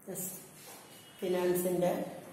Yes ഫിനാൻസിൻ്റെ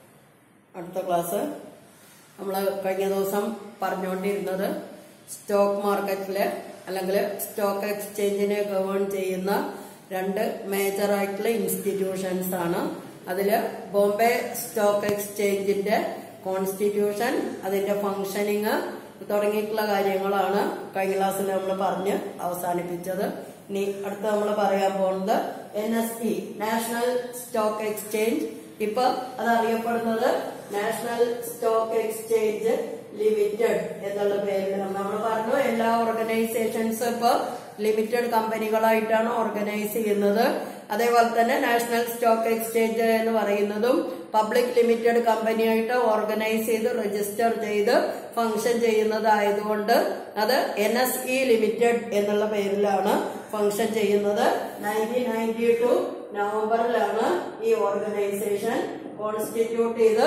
അടുത്ത class നമ്മൾ കഴിഞ്ഞ ദിവസം പറഞ്ഞുകൊണ്ടിരുന്നത് സ്റ്റോക്ക് മാർക്കറ്റിൽ അല്ലെങ്കിൽ സ്റ്റോക്ക് എക്സ്ചേഞ്ചിനെ ഗവേൺ ചെയ്യുന്ന രണ്ട് മേജർ ആയിട്ടുള്ള ഇൻസ്റ്റിറ്റ്യൂഷൻസ് ആണ് അതിൽ ബോംബെ സ്റ്റോക്ക് എക്സ്ചേഞ്ചിന്റെ കോൺസ്റ്റിറ്റ്യൂഷൻ അതിന്റെ ഫംഗ്ഷനിങ് തുടങ്ങിയിട്ടുള്ള കാര്യങ്ങളാണ് കഴിഞ്ഞ ക്ലാസ്സിൽ നമ്മൾ പറഞ്ഞ് അവസാനിപ്പിച്ചത് ഇനി അടുത്ത നമ്മൾ പറയാൻ പോകുന്നത് N S E national stock exchange ഇപ്പൊ അതറിയപ്പെടുന്നത് നാഷണൽ സ്റ്റോക്ക് എക്സ്ചേഞ്ച് ലിമിറ്റഡ് എന്നുള്ള പേരിൽ നമ്മൾ പറഞ്ഞു എല്ലാ ഓർഗനൈസേഷൻസും ഇപ്പൊ ലിമിറ്റഡ് കമ്പനികളായിട്ടാണ് ഓർഗനൈസ് ചെയ്യുന്നത് അതേപോലെ തന്നെ നാഷണൽ സ്റ്റോക്ക് എക്സ്ചേഞ്ച് എന്ന് പറയുന്നതും പബ്ലിക് ലിമിറ്റഡ് കമ്പനിയായിട്ട് ഓർഗനൈസ് ചെയ്ത് രജിസ്റ്റർ ചെയ്ത് ഫംഗ്ഷൻ ചെയ്യുന്നതായതുകൊണ്ട് അത് എൻ എസ് ഇ ലിമിറ്റഡ് എന്നുള്ള പേരിലാണ് ഫംഗ്ഷൻ ചെയ്യുന്നത് നയൻറ്റീൻ നയൻറ്റി ടു നവംബറിലാണ് ഈ ഓർഗനൈസേഷൻ കോൺസ്റ്റിറ്റ്യൂട്ട് ചെയ്ത്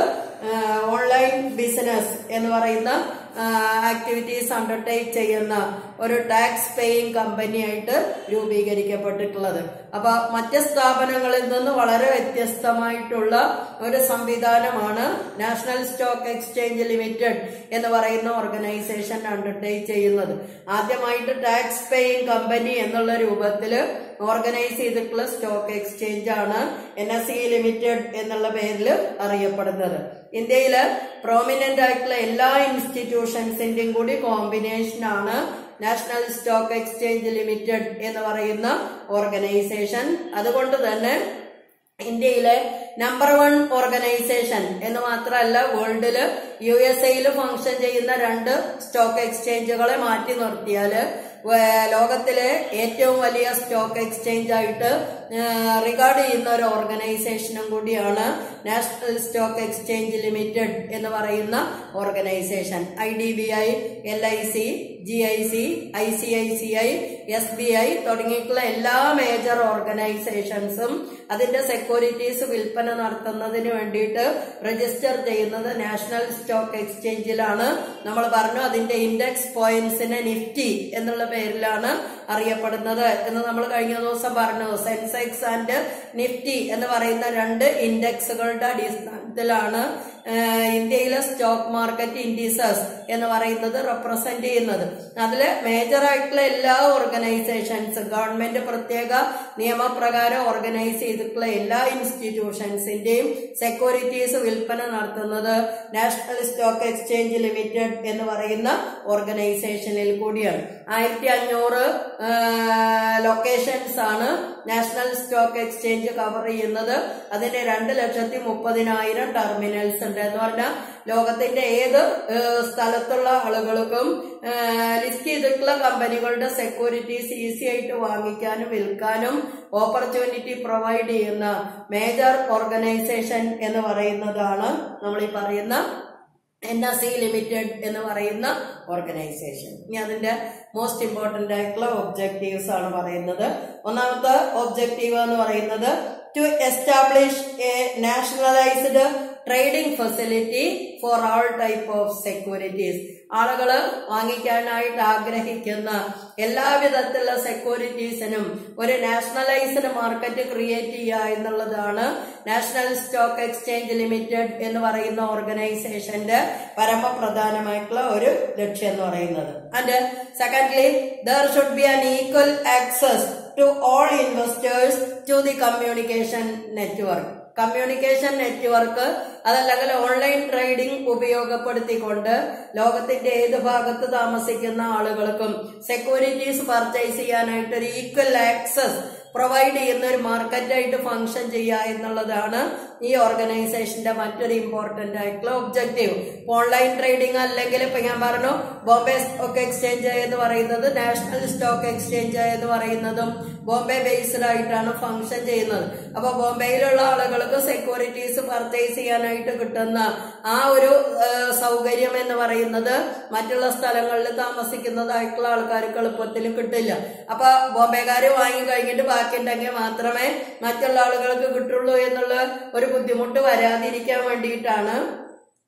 ഓൺലൈൻ ബിസിനസ് എന്ന് പറയുന്ന ആക്ടിവിറ്റീസ് അണ്ടർടേക്ക് ചെയ്യുന്ന ഒരു ടാക്സ് പേയിങ് കമ്പനിയായിട്ട് രൂപീകരിക്കപ്പെട്ടിട്ടുള്ളത് അപ്പൊ മറ്റ് സ്ഥാപനങ്ങളിൽ നിന്ന് വളരെ വ്യത്യസ്തമായിട്ടുള്ള ഒരു സംവിധാനമാണ് നാഷണൽ സ്റ്റോക്ക് എക്സ്ചേഞ്ച് ലിമിറ്റഡ് എന്ന് പറയുന്ന ഓർഗനൈസേഷൻ അണ്ടർടേക്ക് ചെയ്യുന്നത് ആദ്യമായിട്ട് ടാക്സ് പേയിങ് കമ്പനി എന്നുള്ള രൂപത്തിൽ ഓർഗനൈസ് ചെയ്തിട്ടുള്ള സ്റ്റോക്ക് എക്സ്ചേഞ്ച് ആണ് എൻ എസ് സി ലിമിറ്റഡ് എന്നുള്ള പേരിൽ അറിയപ്പെടുന്നത് ഇന്ത്യയില് പ്രോമിനന്റ് ആയിട്ടുള്ള എല്ലാ ഇൻസ്റ്റിറ്റ്യൂഷൻസിന്റെയും കൂടി കോമ്പിനേഷൻ ആണ് നാഷണൽ സ്റ്റോക്ക് എക്സ്ചേഞ്ച് ലിമിറ്റഡ് എന്ന് പറയുന്ന ഓർഗനൈസേഷൻ അതുകൊണ്ട് തന്നെ ഇന്ത്യയിലെ നമ്പർ വൺ ഓർഗനൈസേഷൻ എന്ന് മാത്രമല്ല വേൾഡില് യു എസ് എയിൽ ഫംഗ്ഷൻ ചെയ്യുന്ന രണ്ട് സ്റ്റോക്ക് എക്സ്ചേഞ്ചുകളെ മാറ്റി നിർത്തിയാല് ലോകത്തിലെ ഏറ്റവും വലിയ സ്റ്റോക്ക് എക്സ്ചേഞ്ച് ആയിട്ട് റിഗാർഡ് ചെയ്യുന്ന ഒരു ഓർഗനൈസേഷനും കൂടിയാണ് നാഷണൽ സ്റ്റോക്ക് എക്സ്ചേഞ്ച് ലിമിറ്റഡ് എന്ന് പറയുന്ന organisation I D B I L I C G I C I C I C I S B I തുടങ്ങിയിട്ടുള്ള എല്ലാ മേജർ ഓർഗനൈസേഷൻസും അതിന്റെ സെക്യൂരിറ്റീസ് വിൽപ്പന നടത്തുന്നതിന് വേണ്ടിയിട്ട് രജിസ്റ്റർ ചെയ്യുന്നത് നാഷണൽ സ്റ്റോക്ക് എക്സ്ചേഞ്ചിലാണ് നമ്മൾ പറഞ്ഞു അതിന്റെ ഇൻഡെക്സ് പോയിന്റ്സിനെ നിഫ്റ്റി എന്നുള്ള പേരിലാണ് അറിയപ്പെടുന്നത് എന്ന് നമ്മൾ കഴിഞ്ഞ ദിവസം പറഞ്ഞു സെൻസെക്സ് ആൻഡ് നിഫ്റ്റി എന്ന് പറയുന്ന രണ്ട് ഇൻഡെക്സുകളുടെ അടിസ്ഥാനത്തിലാണ് ഇന്ത്യയിലെ സ്റ്റോക്ക് മാർക്കറ്റ് ഇൻഡീസസ് എന്ന് പറയുന്നത് റെപ്രസെന്റ് ചെയ്യുന്നത് അതില് മേജർ ആയിട്ടുള്ള എല്ലാ ഓർഗനൈസേഷൻസ് ഗവൺമെന്റ് പ്രത്യേക നിയമപ്രകാരം ഓർഗനൈസ് ചെയ്തിട്ടുള്ള എല്ലാ ഇൻസ്റ്റിറ്റ്യൂഷൻസിന്റെയും സെക്യൂരിറ്റീസ് വിൽപ്പന നടത്തുന്നത് നാഷണൽ സ്റ്റോക്ക് എക്സ്ചേഞ്ച് ലിമിറ്റഡ് എന്ന് പറയുന്ന ഓർഗനൈസേഷനിൽ കൂടിയാണ് ആയിരത്തി അഞ്ഞൂറ് ലൊക്കേഷൻസ് ആണ് നാഷണൽ സ്റ്റോക്ക് എക്സ്ചേഞ്ച് കവർ ചെയ്യുന്നത് അതിന് രണ്ട് ലക്ഷത്തി മുപ്പതിനായിരം ടെർമിനൽസ് ഉണ്ട് എന്ന് പറഞ്ഞാൽ ലോകത്തിന്റെ ഏത് സ്ഥലത്തുള്ള ആളുകൾക്കും ലിസ്റ്റ് ചെയ്തിട്ടുള്ള കമ്പനികളുടെ സെക്യൂരിറ്റീസ് ഈസി ആയിട്ട് വാങ്ങിക്കാനും വിൽക്കാനും ഓപ്പർച്യൂണിറ്റി പ്രൊവൈഡ് ചെയ്യുന്ന മേജർ ഓർഗനൈസേഷൻ എന്ന് പറയുന്നതാണ് നമ്മൾ ഈ പറയുന്ന എൻ എസ് സി ലിമിറ്റഡ് എന്ന് പറയുന്ന ഓർഗനൈസേഷൻ ഇനി അതിന്റെ മോസ്റ്റ് ഇമ്പോർട്ടന്റ് ആയിട്ടുള്ള ഒബ്ജക്റ്റീവ്സ് ആണ് പറയുന്നത് ഒന്നാമത്തെ ഒബ്ജക്റ്റീവ് എന്ന് പറയുന്നത് to establish a nationalised trading facility for all type of securities ആളുകള് വാങ്ങിക്കാനായിട്ട് ആഗ്രഹിക്കുന്ന എല്ലാവിധത്തിലുള്ള സെക്യൂരിറ്റീസിനും ഒരു നാഷണലൈസ്ഡ് മാർക്കറ്റ് ക്രിയേറ്റ് ചെയ്യുക എന്നുള്ളതാണ് നാഷണൽ സ്റ്റോക്ക് എക്സ്ചേഞ്ച് ലിമിറ്റഡ് എന്ന് പറയുന്ന ഓർഗനൈസേഷന്റെ പരമപ്രധാനമായിട്ടുള്ള ഒരു ലക്ഷ്യം എന്ന് പറയുന്നത് and secondly there should be an equal access to all investors to the communication network communication network അതല്ലെങ്കിൽ ഓൺലൈൻ ട്രേഡിംഗ് ഉപയോഗപ്പെടുത്തിക്കൊണ്ട് ലോകത്തിന്റെ ഏത് ഭാഗത്ത് താമസിക്കുന്ന ആളുകൾക്കും സെക്യൂരിറ്റീസ് പർച്ചേസ് ചെയ്യാനായിട്ട് ഒരു ഈക്വൽ ആക്സസ് പ്രൊവൈഡ് ചെയ്യുന്ന ഒരു മാർക്കറ്റായിട്ട് ഫംഗ്ഷൻ ചെയ്യുക എന്നുള്ളതാണ് ഈ ഓർഗനൈസേഷന്റെ മറ്റൊരു ഇമ്പോർട്ടന്റ് ആയിട്ടുള്ള ഒബ്ജക്റ്റീവ് ഓൺലൈൻ ട്രേഡിംഗ് അല്ലെങ്കിൽ ഇപ്പൊ ഞാൻ പറഞ്ഞു ബോംബെ സ്റ്റോക്ക് എക്സ്ചേഞ്ച് എന്ന് പറയുന്നത് നാഷണൽ സ്റ്റോക്ക് എക്സ്ചേഞ്ച് എന്ന് പറയുന്നതും ബോംബെ ബേസ്ഡ് ആയിട്ടാണ് ഫംഗ്ഷൻ ചെയ്യുന്നത് അപ്പൊ ബോംബെയിലുള്ള ആളുകൾക്ക് സെക്യൂരിറ്റീസ് പർച്ചേസ് ചെയ്യാനായിട്ട് കിട്ടുന്ന ആ ഒരു സൗകര്യം എന്ന് പറയുന്നത് മറ്റുള്ള സ്ഥലങ്ങളിൽ താമസിക്കുന്നതായിട്ടുള്ള ആൾക്കാർക്ക് എളുപ്പത്തിൽ കിട്ടില്ല അപ്പൊ ബോംബെക്കാര് വാങ്ങി കഴിഞ്ഞിട്ട് ബാക്കിയുണ്ടെങ്കിൽ മാത്രമേ മറ്റുള്ള ആളുകൾക്ക് കിട്ടുള്ളൂ എന്നുള്ള ഒരു ബുദ്ധിമുട്ട് വരാതിരിക്കാൻ വേണ്ടിയിട്ടാണ്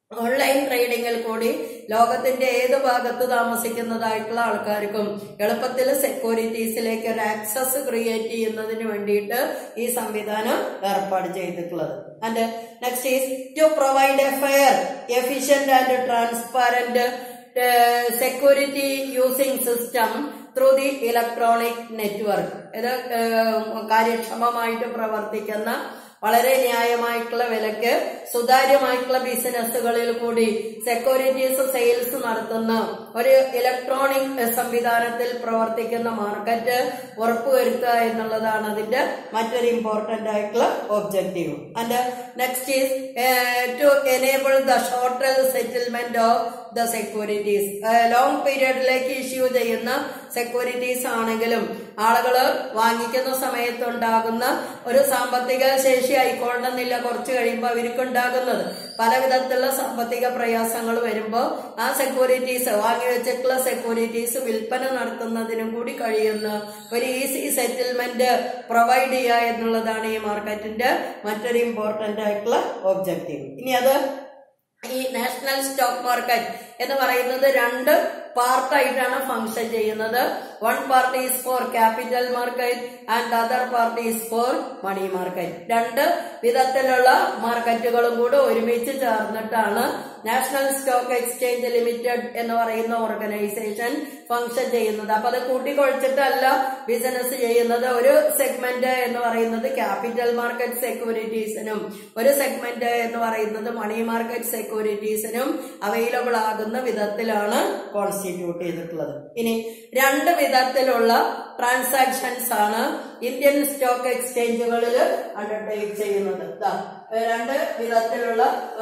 ഓൺലൈൻ ട്രേഡിങ്ങിൽ കൂടി ലോകത്തിന്റെ ഏത് ഭാഗത്ത് താമസിക്കുന്നതായിട്ടുള്ള ആൾക്കാർക്കും എളുപ്പത്തിൽ സെക്യൂരിറ്റീസിലേക്ക് ഒരു ആക്സസ് ക്രിയേറ്റ് ചെയ്യുന്നതിന് വേണ്ടിയിട്ട് ഈ സംവിധാനം ഏർപ്പാട് ചെയ്തിട്ടുള്ളത് and next is to provide a fair efficient and transparent security using system through the electronic network ഇത് ഏഹ്, കാര്യക്ഷമമായിട്ട് പ്രവർത്തിക്കുന്ന വളരെ ന്യായമായിട്ടുള്ള വിലക്ക് സുതാര്യമായിട്ടുള്ള ബിസിനസ്സുകളിൽ കൂടി സെക്യൂരിറ്റീസ് സെയിൽസ് നടത്തുന്ന ഒരു ഇലക്ട്രോണിക് സംവിധാനത്തിൽ പ്രവർത്തിക്കുന്ന മാർക്കറ്റ് ഉറപ്പുവരുത്തുക എന്നുള്ളതാണ് അതിന്റെ മറ്റൊരു ഇമ്പോർട്ടന്റ് ആയിട്ടുള്ള objective and next is to enable the shorter settlement of the securities long പീരിയഡിലേക്ക് ഇഷ്യൂ ചെയ്യുന്ന സെക്യൂരിറ്റീസ് ആണെങ്കിലും ആളുകൾ വാങ്ങിക്കുന്ന സമയത്ത് ഉണ്ടാകുന്ന ഒരു സാമ്പത്തിക ശേഷി ആയിക്കൊള്ളണമെന്നില്ല കുറച്ച് കഴിയുമ്പോൾ അവർക്ക് ഉണ്ടാകുന്നത് പല വിധത്തിലുള്ള സാമ്പത്തിക പ്രയാസങ്ങൾ വരുമ്പോൾ ആ സെക്യൂരിറ്റീസ് വാങ്ങി വെച്ചിട്ടുള്ള സെക്യൂരിറ്റീസ് വിൽപ്പന നടത്തുന്നതിനും കൂടി കഴിയുന്ന ഒരു ഈസി സെറ്റിൽമെന്റ് പ്രൊവൈഡ് ചെയ്യുക എന്നുള്ളതാണ് ഈ മാർക്കറ്റിന്റെ മറ്റൊരു ഇമ്പോർട്ടന്റ് ആയിട്ടുള്ള ഒബ്ജക്റ്റീവ് ഇനി അത് ഈ നാഷണൽ സ്റ്റോക്ക് മാർക്കറ്റ് എന്ന് പറയുന്നത് രണ്ട് പാർട്ടായിട്ടാണ് ഫംഗ്ഷൻ ചെയ്യുന്നത് one part is for capital market and other part is for money market രണ്ട് വിധത്തിലുള്ള മാർക്കറ്റുകളും കൂടെ ഒരുമിച്ച് ചേർന്നിട്ടാണ് നാഷണൽ സ്റ്റോക്ക് എക്സ്ചേഞ്ച് ലിമിറ്റഡ് എന്ന് പറയുന്ന ഓർഗനൈസേഷൻ ഫംഗ്ഷൻ ചെയ്യുന്നത് അപ്പൊ അത് കൂട്ടിക്കൊഴിച്ചിട്ടല്ല ബിസിനസ് ചെയ്യുന്നത് ഒരു സെഗ്മെന്റ് എന്ന് പറയുന്നത് ക്യാപിറ്റൽ മാർക്കറ്റ് സെക്യൂരിറ്റീസിനും ഒരു സെഗ്മെന്റ് എന്ന് പറയുന്നത് മണി മാർക്കറ്റ് സെക്യൂരിറ്റീസിനും അവൈലബിൾ ആകുന്ന വിധത്തിലാണ് കോൺസ്റ്റിറ്റ്യൂട്ട് ചെയ്തിട്ടുള്ളത് ഇനി രണ്ട് വിധത്തിലുള്ള ട്രാൻസാക്ഷൻസ് ആണ് ഇന്ത്യൻ സ്റ്റോക്ക് എക്സ്ചേഞ്ചുകളിൽ അണ്ടർടേക്ക് ചെയ്യുന്നത് ദാ, രണ്ട് വിധത്തിലുള്ള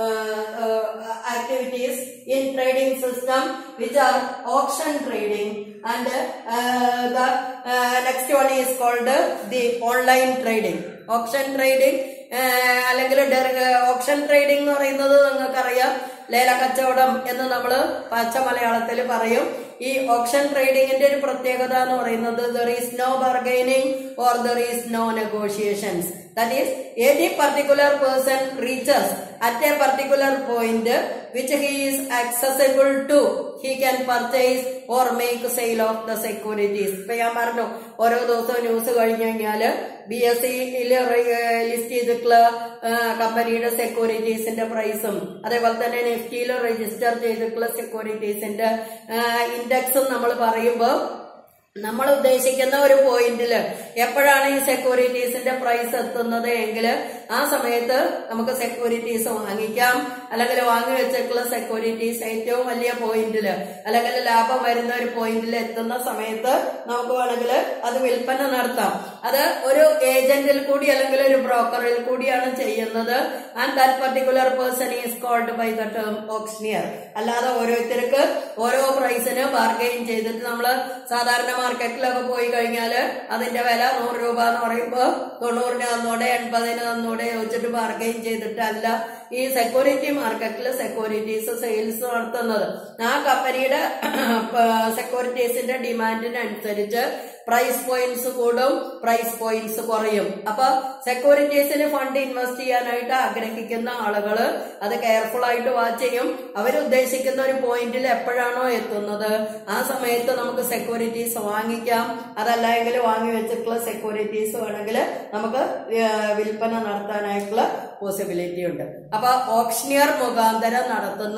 activities in trading system which are option trading and the next one is called the online trading option trading അല്ലെങ്കിൽ ഓപ്ഷൻ ട്രേഡിംഗ് എന്ന് പറയുന്നത് നിങ്ങൾക്കറിയാം ലേല കച്ചവടം എന്ന് നമ്മൾ പച്ച മലയാളത്തിൽ പറയും ഈ ഓപ്ഷൻ ട്രേഡിംഗിന്റെ ഒരു പ്രത്യേകത എന്ന് പറയുന്നത് there is no bargaining or there is no negotiations that is any particular person reaches at a particular point which he is accessible to he can purchase or make sale of the securities ഇപ്പൊ ഞാൻ പറഞ്ഞു ഓരോ ദിവസവും news കഴിഞ്ഞു കഴിഞ്ഞാല് B S സിയിൽ list ചെയ്തിട്ടുള്ള കമ്പനിയുടെ സെക്യൂരിറ്റീസിന്റെ പ്രൈസും അതേപോലെ തന്നെ നിഫ്റ്റിയിൽ രജിസ്റ്റർ ചെയ്തിട്ടുള്ള സെക്യൂരിറ്റീസിന്റെ ഇൻഡെക്സും നമ്മൾ പറയുമ്പോൾ നമ്മൾ ഉദ്ദേശിക്കുന്ന ഒരു പോയിന്റിൽ എപ്പോഴാണ് ഈ സെക്യൂരിറ്റീസിന്റെ പ്രൈസ് എത്തുന്നത് എങ്കിൽ ആ സമയത്ത് നമുക്ക് സെക്യൂരിറ്റീസ് വാങ്ങിക്കാം അല്ലെങ്കിൽ വാങ്ങി വെച്ചിട്ടുള്ള സെക്യൂരിറ്റീസ് ഏറ്റവും വലിയ പോയിന്റിൽ അല്ലെങ്കിൽ ലാഭം വരുന്ന ഒരു പോയിന്റിൽ എത്തുന്ന സമയത്ത് നമുക്ക് വേണമെങ്കിൽ അത് വിൽപ്പന നടത്താം അത് ഒരു ഏജന്റിൽ കൂടി അല്ലെങ്കിൽ ഒരു ബ്രോക്കറിൽ കൂടിയാണ് ചെയ്യുന്നത് and that particular person is called by the term auctioneer അല്ലാതെ ഓരോരുത്തർക്ക് ഓരോ പ്രൈസിന് ബാർഗെയിൻ ചെയ്തിട്ട് നമ്മൾ സാധാരണ മാർക്കറ്റിലൊക്കെ പോയി കഴിഞ്ഞാൽ അതിന്റെ വില നൂറ് രൂപ എന്ന് പറയുമ്പോൾ തൊണ്ണൂറിന് തന്നൂടെ എൺപതിന് തന്നൂടെ ചോദിച്ചിട്ട് ബാർഗെയിൻ ചെയ്തിട്ടല്ല ഈ സെക്യൂരിറ്റി മാർക്കറ്റിൽ സെക്യൂരിറ്റീസ് സെയിൽസ് നടത്തുന്നത് ആ കമ്പനിയുടെ സെക്യൂരിറ്റീസിന്റെ ഡിമാൻഡിനനുസരിച്ച് പ്രൈസ് പോയിന്റ്സ് കൂടും പ്രൈസ് പോയിന്റ്സ് കുറയും അപ്പൊ സെക്യൂരിറ്റീസിന് ഫണ്ട് ഇൻവെസ്റ്റ് ചെയ്യാനായിട്ട് ആഗ്രഹിക്കുന്ന ആളുകൾ അത് കെയർഫുൾ ആയിട്ട് വാച്ച് ചെയ്യും അവരുദ്ദേശിക്കുന്ന ഒരു പോയിന്റിൽ എപ്പോഴാണോ എത്തുന്നത് ആ സമയത്ത് നമുക്ക് സെക്യൂരിറ്റീസ് വാങ്ങിക്കാം അതല്ല എങ്കിൽ വാങ്ങി വെച്ചിട്ടുള്ള സെക്യൂരിറ്റീസ് വേണമെങ്കിൽ നമുക്ക് ഏഹ്, വിൽപ്പന നടത്താനായിട്ടുള്ള പോസിബിലിറ്റി ഉണ്ട് അപ്പൊ ഓപ്ഷനിയർ മുഖാന്തരം നടത്തുന്ന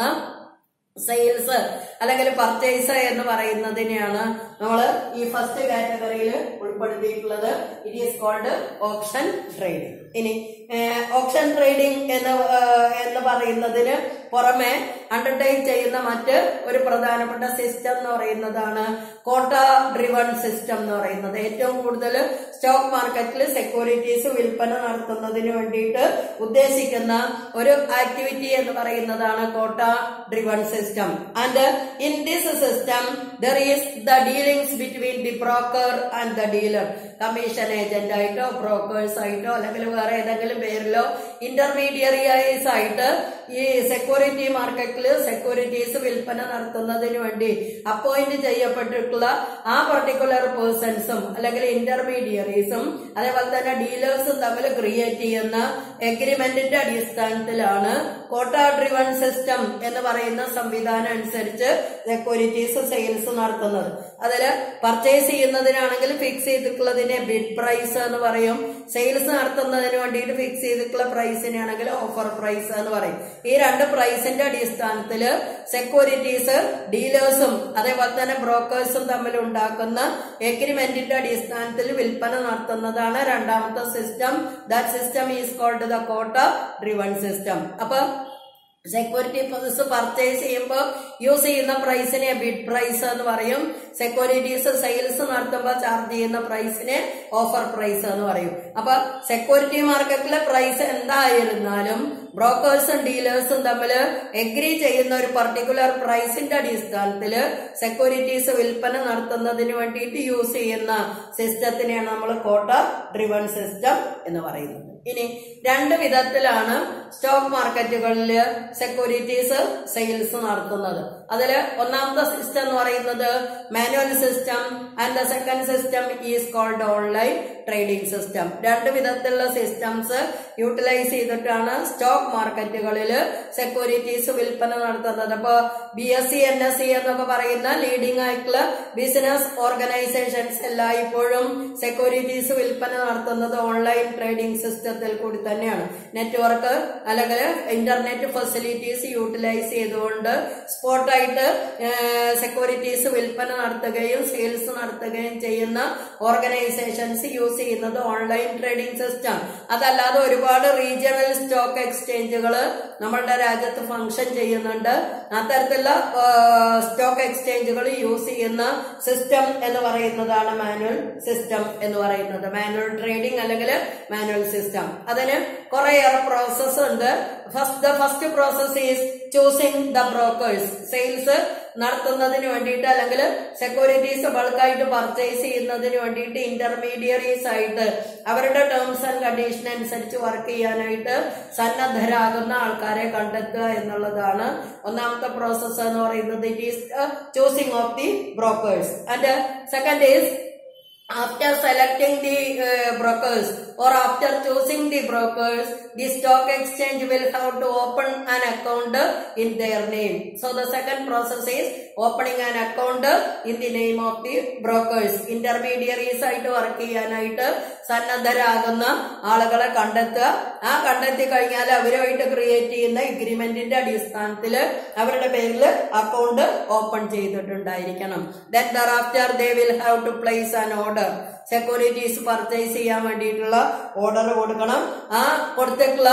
സെയിൽസ് അല്ലെങ്കിൽ പർച്ചേസ് എന്ന് പറയുന്നതിനെയാണ് നമ്മൾ ഈ ഫസ്റ്റ് കാറ്റഗറിയിൽ ഉൾപ്പെടുത്തിയിട്ടുള്ളത് it is called option trading ഇനി ഓപ്ഷൻ ട്രേഡിംഗ് എന്ന് ഏഹ്, എന്ന് പറയുന്നതിന് പുറമെ അണ്ടർടേക്ക് ചെയ്യുന്ന മറ്റ് ഒരു പ്രധാനപ്പെട്ട സിസ്റ്റം എന്ന് പറയുന്നതാണ് കോട്ട ഡ്രിവൺ സിസ്റ്റം എന്ന് പറയുന്നത് ഏറ്റവും കൂടുതൽ സ്റ്റോക്ക് മാർക്കറ്റിൽ സെക്യൂരിറ്റീസ് വിൽപ്പന നടത്തുന്നതിന് വേണ്ടിയിട്ട് ഉദ്ദേശിക്കുന്ന ഒരു ആക്ടിവിറ്റി എന്ന് പറയുന്നതാണ് quote driven system and in this system there is the dealings between the broker and the dealer commission agent ആയിട്ടോ ബ്രോക്കേഴ്സ് ആയിട്ടോ അല്ലെങ്കിൽ വേറെ ഏതെങ്കിലും പേരിലോ ഇന്റർമീഡിയറീസ് ആയിട്ട് ഈ സെക്യൂരിറ്റി മാർക്കറ്റിൽ സെക്യൂരിറ്റീസ് വിൽപ്പന നടത്തുന്നതിന് വേണ്ടി അപ്പോയിന്റ് ചെയ്യപ്പെട്ടിട്ടുള്ള ആ പർട്ടിക്കുലർ പേഴ്സൺസും അല്ലെങ്കിൽ ഇന്റർമീഡിയറീസും അതേപോലെ തന്നെ ഡീലേഴ്സും തമ്മിൽ ക്രിയേറ്റ് ചെയ്യുന്ന എഗ്രിമെന്റിന്റെ അടിസ്ഥാനത്തിലാണ് കോട്ട ഡ്രിവൺ സിസ്റ്റം എന്ന് പറയുന്ന സംവിധാനം അനുസരിച്ച് സെക്യൂരിറ്റീസ് സെയിൽസ് നടത്തുന്നത് അതില് പർച്ചേസ് ചെയ്യുന്നതിനാണെങ്കിൽ ഫിക്സ് ചെയ്തിട്ടുള്ളതിനെ ബിഡ് പ്രൈസ് എന്ന് പറയും സെയിൽസ് നടത്തുന്നതിന് വേണ്ടിയിട്ട് ഫിക്സ് ചെയ്തിട്ടുള്ള പ്രൈസിനാണെങ്കിൽ ഓഫർ പ്രൈസ് എന്ന് പറയും ഈ രണ്ട് പ്രൈസിന്റെ അടിസ്ഥാനത്തില് സെക്യൂരിറ്റീസ് ഡീലേഴ്സും അതേപോലെ തന്നെ ബ്രോക്കേഴ്സും തമ്മിൽ ഉണ്ടാക്കുന്ന എഗ്രിമെന്റിന്റെ അടിസ്ഥാനത്തിൽ വിൽപ്പന നടത്തുന്നതാണ് രണ്ടാമത്തെ system that system is called the quote driven system അപ്പൊ സെക്യൂരിറ്റി ഫോഴ്സ് പർച്ചേസ് ചെയ്യുമ്പോൾ യൂസ് ചെയ്യുന്ന പ്രൈസിനെ ബിഡ് പ്രൈസ് എന്ന് പറയും സെക്യൂരിറ്റീസ് സെയിൽസ് നടത്തുമ്പോൾ ചാർജ് ചെയ്യുന്ന പ്രൈസിനെ ഓഫർ പ്രൈസ് എന്ന് പറയും അപ്പൊ സെക്യൂരിറ്റി മാർക്കറ്റിലെ പ്രൈസ് എന്തായിരുന്നാലും ബ്രോക്കേഴ്സും ഡീലേഴ്സും തമ്മിൽ എഗ്രി ചെയ്യുന്ന ഒരു പർട്ടിക്കുലർ പ്രൈസിന്റെ അടിസ്ഥാനത്തിൽ സെക്യൂരിറ്റീസ് വിൽപ്പന നടത്തുന്നതിന് വേണ്ടിയിട്ട് യൂസ് ചെയ്യുന്ന സിസ്റ്റത്തിനെയാണ് നമ്മൾ കോട്ട ഡ്രിവൺ സിസ്റ്റം എന്ന് പറയുന്നത് ഇനി രണ്ട് വിധത്തിലാണ് സ്റ്റോക്ക് മാർക്കറ്റുകളിൽ സെക്യൂരിറ്റീസ് സെയിൽസ് നടത്തുന്നത് അതില് ഒന്നാമത്തെ സിസ്റ്റം എന്ന് പറയുന്നത് manual system and the second system is called online trading system രണ്ട് വിധത്തിലുള്ള സിസ്റ്റംസ് യൂട്ടിലൈസ് ചെയ്തിട്ടാണ് സ്റ്റോക്ക് മാർക്കറ്റുകളിൽ സെക്യൂരിറ്റീസ് വിൽപ്പന നടത്തുന്നത് അപ്പൊ B S C N S C എന്നൊക്കെ പറയുന്ന ലീഡിംഗ് ആയിട്ടുള്ള ബിസിനസ് ഓർഗനൈസേഷൻസ് എല്ലായ്പ്പോഴും സെക്യൂരിറ്റീസ് വിൽപ്പന നടത്തുന്നത് ഓൺലൈൻ ട്രേഡിംഗ് സിസ്റ്റത്തിൽ കൂടി തന്നെയാണ് നെറ്റ്വർക്ക് അല്ലെങ്കിൽ ഇന്റർനെറ്റ് ഫെസിലിറ്റീസ് യൂട്ടിലൈസ് ചെയ്തുകൊണ്ട് സ്പോട്ടായിട്ട് സെക്യൂരിറ്റീസ് വിൽപ്പന നടത്തുകയും സെയിൽസ് നടത്തുകയും ചെയ്യുന്ന ഓർഗനൈസേഷൻസ് യൂസ് ചെയ്യുന്നത് ഓൺലൈൻ ട്രേഡിംഗ് സിസ്റ്റം അതല്ലാതെ ഒരുപാട് റീജിയണൽ സ്റ്റോക്ക് എക്സ്ചേഞ്ചുകൾ നമ്മളുടെ രാജ്യത്ത് ഫംഗ്ഷൻ ചെയ്യുന്നുണ്ട് അത്തരത്തിലുള്ള സ്റ്റോക്ക് എക്സ്ചേഞ്ചുകൾ യൂസ് ചെയ്യുന്ന സിസ്റ്റം എന്ന് പറയുന്നതാണ് മാനുവൽ സിസ്റ്റം എന്ന് പറയുന്നത് മാനുവൽ ട്രേഡിംഗ് അല്ലെങ്കിൽ മാനുവൽ സിസ്റ്റം അതിന് കുറേയേറെ പ്രോസസ് ഉണ്ട് first the first process is choosing the brokers sales നടത്തുന്നതിന് വേണ്ടിയിട്ട് അല്ലെങ്കിൽ സെക്യൂരിറ്റീസ് ബൾക്കായിട്ട് പർച്ചേസ് ചെയ്യുന്നതിന് വേണ്ടിയിട്ട് ഇന്റർമീഡിയറീസ് ആയിട്ട് അവരുടെ ടേംസ് ആൻഡ് കണ്ടീഷൻ അനുസരിച്ച് വർക്ക് ചെയ്യാനായിട്ട് സന്നദ്ധരാകുന്ന ആൾക്കാരെ കണ്ടെത്തുക എന്നുള്ളതാണ് ഒന്നാമത്തെ പ്രോസസ്സ് എന്ന് പറയുന്നത് it is choosing of the brokers and second is after selecting the uh, brokers or after choosing the brokers the stock exchange will have to open an account in their name so the second process is opening an account in the name of the brokers intermediaries ആയിട്ട് work ചെയ്യാനായിട്ട് സന്നദ്ധരാകുന്ന ആളുകളെ കണ്ടെത്തുക ആ കണ്ടെത്തി കഴിഞ്ഞാൽ അവരുമായിട്ട് create ചെയ്യുന്ന എഗ്രിമെന്റിന്റെ അടിസ്ഥാനത്തിൽ അവരുടെ പേരിൽ അക്കൗണ്ട് ഓപ്പൺ ചെയ്തിട്ടുണ്ടായിരിക്കണം then thereafter they will have to place an order securities purchase ചെയ്യാൻ വേണ്ടിയിട്ടുള്ള ഓർഡർ കൊടുക്കണം ആ കൊടുത്തിട്ടുള്ള